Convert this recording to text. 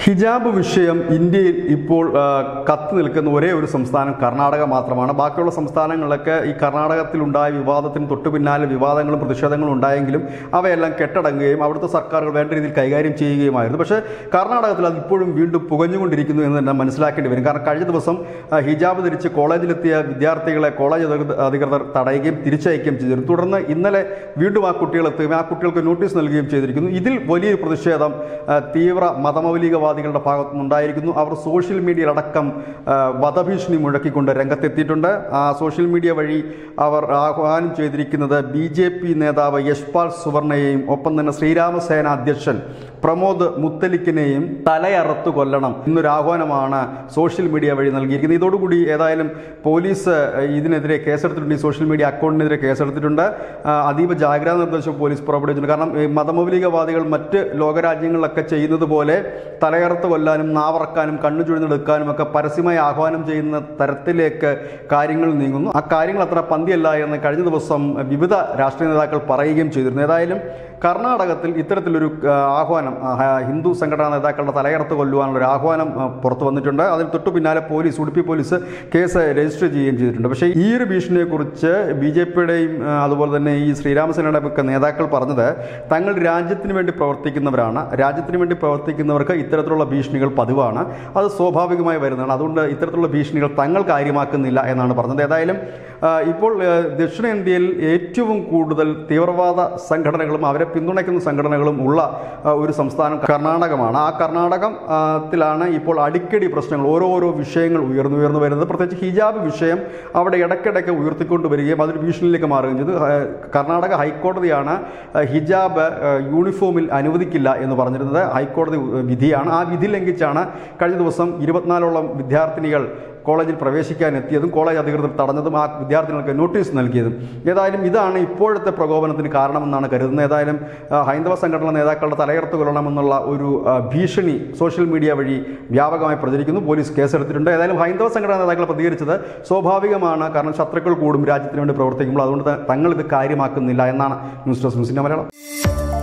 ഹിജാബ് വിഷയം ഇന്ത്യയിൽ ഇപ്പോൾ ആ, കത്തി നിൽക്കുന്ന ഒരേ ഒരു സംസ്ഥാനം കർണാടക മാത്രമാണ് ബാക്കിയുള്ള സംസ്ഥാനങ്ങളിലൊക്കെ ഈ കർണാടകത്തിലുണ്ടായ വിവാദത്തിന് തൊട്ടു പിന്നാലെ വിവാദങ്ങളും പ്രതിഷേധങ്ങളും ഉണ്ടായെങ്കിലും അവയെല്ലാം കെട്ടടങ്ങുകയും അവിടുത്തെ സർക്കാരുകൾ വേണ്ട രീതിയിൽ കൈകാര്യം ചെയ്യുകയുമായിരുന്നു പക്ഷേ കർണാടകത്തിൽ അത് ഇപ്പോഴും വീണ്ടും പുകഞ്ഞുകൊണ്ടിരിക്കുന്നു എന്ന് തന്നെ മനസ്സിലാക്കേണ്ടി വരും കാരണം കഴിഞ്ഞ ദിവസം ആ, ഹിജാബ് ധരിച്ച് കോളേജിലെത്തിയ വിദ്യാർത്ഥികളെ കോളേജ് അധികൃത- അധികൃതർ തടയുകയും തിരിച്ചയക്കുകയും ചെയ്തിരുന്നു തുടർന്ന് ഇന്നലെ വീണ്ടും ആ കുട്ടികൾ എത്തുകയും ആ കുട്ടികൾക്ക് നോട്ടീസ് നൽകുകയും ചെയ്തിരിക്കുന്നു ഇതിൽ വലിയൊരു പ്രതിഷേധം ആ, തീവ്ര മതമൗലികവാദികളുടെ ഭാഗത്തു നിന്നുണ്ടായിരിക്കുന്നു അവർ സോഷ്യൽ മീഡിയയിലടക്കം ആ, വധഭീഷണി മുഴക്കിക്കൊണ്ട് രംഗത്തെത്തിയിട്ടുണ്ട് ആ സോഷ്യൽ മീഡിയ വഴി അവർ ആഹ്വാനം ചെയ്തിരിക്കുന്നത് ബി ജെ പി നേതാവ് യശ്പാൽ സുവർണയെയും ഒപ്പം തന്നെ ശ്രീരാമസേന അധ്യക്ഷൻ പ്രമോദ് മുത്തലിക്കിനെയും തലയറുത്തു കൊല്ലണം എന്നൊരു ആഹ്വാനമാണ് സോഷ്യൽ മീഡിയ വഴി നൽകിയിരിക്കുന്നത് ഇതോടുകൂടി ഏതായാലും പോലീസ് ഇതിനെതിരെ കേസെടുത്തിട്ടുണ്ട് ഈ സോഷ്യൽ മീഡിയ അക്കൗണ്ടിനെതിരെ കേസെടുത്തിട്ടുണ്ട് ആ, അതീവ ജാഗ്രതാ നിർദ്ദേശം പോലീസ് പുറപ്പെടുവിച്ചിട്ടുണ്ട് കാരണം ഈ മതമൗലികവാദികൾ മറ്റ് ലോകരാജ്യങ്ങളിലൊക്കെ ചെയ്യുന്നത് പോലെ തലയറുത്ത് കൊല്ലാനും നാവറക്കാനും കണ്ണു ചുഴിഞ്ഞെടുക്കാനും ഒക്കെ പരസ്യമായി ആഹ്വാനം ചെയ്യുന്ന തരത്തിലേക്ക് കാര്യങ്ങൾ നീങ്ങുന്നു ആ കാര്യങ്ങൾ അത്ര പന്തിയല്ല എന്ന് കഴിഞ്ഞ ദിവസം വിവിധ രാഷ്ട്രീയ നേതാക്കൾ പറയുകയും ചെയ്തിരുന്നു ഏതായാലും കർണാടകത്തിൽ ഇത്തരത്തിലൊരു ആ, ആഹ്വാനം ആ, ഹിന്ദു സംഘടനാ നേതാക്കളുടെ തലയറുത്ത് കൊല്ലുവാനുള്ള ഒരു ആഹ്വാനം ആ, പുറത്തു വന്നിട്ടുണ്ട് അതിന് തൊട്ടു പിന്നാലെ police Udupi police case register ചെയ്യുകയും ചെയ്തിട്ടുണ്ട് പക്ഷേ ഈ ഒരു ഭീഷണിയെക്കുറിച്ച് ബി ജെ പിയുടെയും അതുപോലെ തന്നെ ഈ ശ്രീരാമസേനയുടെ ഒക്കെ നേതാക്കൾ പറഞ്ഞത് തങ്ങൾ രാജ്യത്തിന് വേണ്ടി പ്രവർത്തിക്കുന്നവരാണ് രാജ്യത്തിന് വേണ്ടി പ്രവർത്തിക്കുന്നവർക്ക് ഇത്തരത്തിലുള്ള ഭീഷണികൾ പതിവാണ് അത് സ്വാഭാവികമായി വരുന്നതാണ് അതുകൊണ്ട് ഇത്തരത്തിലുള്ള ഭീഷണികൾ തങ്ങൾ കാര്യമാക്കുന്നില്ല എന്നാണ് പറഞ്ഞത് ഏതായാലും ആ, ഇപ്പോൾ ആ, ദക്ഷിണേന്ത്യയിൽ ഏറ്റവും കൂടുതൽ തീവ്രവാദ സംഘടനകളും അവരെ പിന്തുണയ്ക്കുന്ന സംഘടനകളും ഉള്ള ആ, ഒരു സംസ്ഥാനം കർണാടകമാണ് ആ കർണാടകം ആ, ത്തിലാണ് ഇപ്പോൾ അടിക്കടി പ്രശ്നങ്ങൾ ഓരോരോ വിഷയങ്ങൾ ഉയർന്നു ഉയർന്നു വരുന്നത് പ്രത്യേകിച്ച് ഹിജാബ് വിഷയം അവിടെ ഇടയ്ക്കിടയ്ക്ക് ഉയർത്തിക്കൊണ്ട് വരികയും അതൊരു ഭീഷണിയിലേക്ക് മാറുകയും ചെയ്തു ആ, കർണാടക ഹൈക്കോടതിയാണ് ആ, ഹിജാബ് ആ, യൂണിഫോമിൽ അനുവദിക്കില്ല എന്ന് പറഞ്ഞിരുന്നത് ഹൈക്കോടതി വിധിയാണ് ആ വിധി ലംഘിച്ചാണ് കഴിഞ്ഞ ദിവസം ഇരുപത്തിനാലോളം വിദ്യാർത്ഥിനികൾ കോളേജിൽ പ്രവേശിക്കാൻ എത്തിയതും കോളേജ് അധികൃതർ തടഞ്ഞതും ആ വിദ്യാർത്ഥികൾക്ക് നോട്ടീസ് നൽകിയതും ഏതായാലും ഇതാണ് ഇപ്പോഴത്തെ പ്രകോപനത്തിന് കാരണമെന്നാണ് കരുതുന്നത് ഏതായാലും ആ, ഹൈന്ദവ സംഘടനാ നേതാക്കളുടെ തലയർത്ത് കൊല്ലണമെന്നുള്ള ഒരു ആ, ഭീഷണി സോഷ്യൽ മീഡിയ വഴി വ്യാപകമായി പ്രചരിക്കുന്നു പോലീസ് കേസെടുത്തിട്ടുണ്ട് ഏതായാലും ഹൈന്ദവ സംഘടനാ നേതാക്കൾ പ്രതികരിച്ചത് സ്വാഭാവികമാണ് കാരണം ശത്രുക്കൾ കൂടും രാജ്യത്തിന് വേണ്ടി പ്രവർത്തിക്കുമ്പോൾ അതുകൊണ്ട് ത- തങ്ങൾ ഇത് കാര്യമാക്കുന്നില്ല എന്നാണ് ന്യൂസ് ഡെസ്ക് ന്യൂസിൻ്റെ മലയാളം